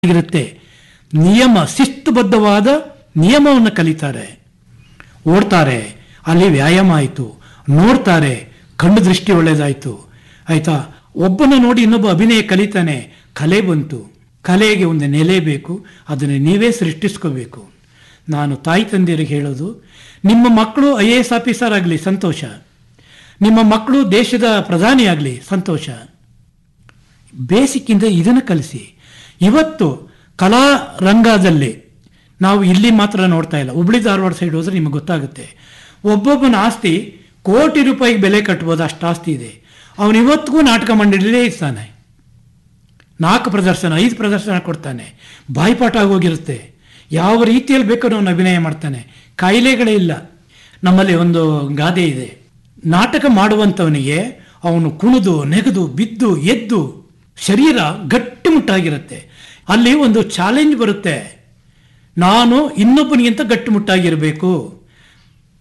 ಇರುತ್ತೆ ನಿಯಮ ಶಿಸ್ತುಬದ್ಧವಾದ ನಿಯಮವನ್ನು ಕಲಿತಾರೆ ಓಡ್ತಾರೆ ಅಲ್ಲಿ ವ್ಯಾಯಾಮ ಆಯಿತು ನೋಡ್ತಾರೆ ಕಣ್ಣು ದೃಷ್ಟಿ ಒಳ್ಳೆಯದಾಯಿತು ಆಯ್ತಾ ಒಬ್ಬನ ನೋಡಿ ಇನ್ನೊಬ್ಬ ಅಭಿನಯ ಕಲಿತಾನೆ ಕಲೆ ಬಂತು ಕಲೆಗೆ ಒಂದು ನೆಲೆ ಬೇಕು ಅದನ್ನು ನೀವೇ ಸೃಷ್ಟಿಸ್ಕೋಬೇಕು ನಾನು ತಾಯಿ ತಂದೆಯರಿಗೆ ಹೇಳೋದು ನಿಮ್ಮ ಮಕ್ಕಳು ಐ ಎ ಎಸ್ ಆಫೀಸರ್ ಆಗಲಿ ಸಂತೋಷ ನಿಮ್ಮ ಮಕ್ಕಳು ದೇಶದ ಪ್ರಧಾನಿ ಆಗಲಿ ಸಂತೋಷ ಬೇಸಿಕ್ಕಿಂದ ಇದನ್ನು ಕಲಿಸಿ ಇವತ್ತು ಕಲಾ ರಂಗದಲ್ಲಿ ನಾವು ಇಲ್ಲಿ ಮಾತ್ರ ನೋಡ್ತಾ ಇಲ್ಲ ಹುಬ್ಳಿ ಧಾರವಾಡ ಸೈಡ್ ಹೋದ್ರೆ ನಿಮಗೆ ಗೊತ್ತಾಗುತ್ತೆ ಒಬ್ಬೊಬ್ಬನ ಆಸ್ತಿ ಕೋಟಿ ರೂಪಾಯಿಗೆ ಬೆಲೆ ಕಟ್ಬೋದು ಅಷ್ಟು ಆಸ್ತಿ ಇದೆ ಅವನು ಇವತ್ತಿಗೂ ನಾಟಕ ಮಂಡಳಿಯಲ್ಲೇ ಇರ್ತಾನೆ ನಾಲ್ಕು ಪ್ರದರ್ಶನ ಐದು ಪ್ರದರ್ಶನ ಕೊಡ್ತಾನೆ ಬಾಯ್ಪಾಠ ಆಗೋಗಿರುತ್ತೆ ಯಾವ ರೀತಿಯಲ್ಲಿ ಬೇಕಾದ್ರೂ ಅವನು ಅಭಿನಯ ಮಾಡ್ತಾನೆ ಕಾಯಿಲೆಗಳೇ ಇಲ್ಲ ನಮ್ಮಲ್ಲಿ ಒಂದು ಗಾದೆ ಇದೆ ನಾಟಕ ಮಾಡುವಂಥವನಿಗೆ ಅವನು ಕುಣಿದು ನೆಗೆದು ಬಿದ್ದು ಎದ್ದು ಶರೀರ ಗಟ್ಟಿಮುಟ್ಟಾಗಿರುತ್ತೆ ಅಲ್ಲಿ ಒಂದು ಚಾಲೆಂಜ್ ಬರುತ್ತೆ ನಾನು ಇನ್ನೊಬ್ಬನಿಗಿಂತ ಗಟ್ಟಿಮುಟ್ಟಾಗಿರಬೇಕು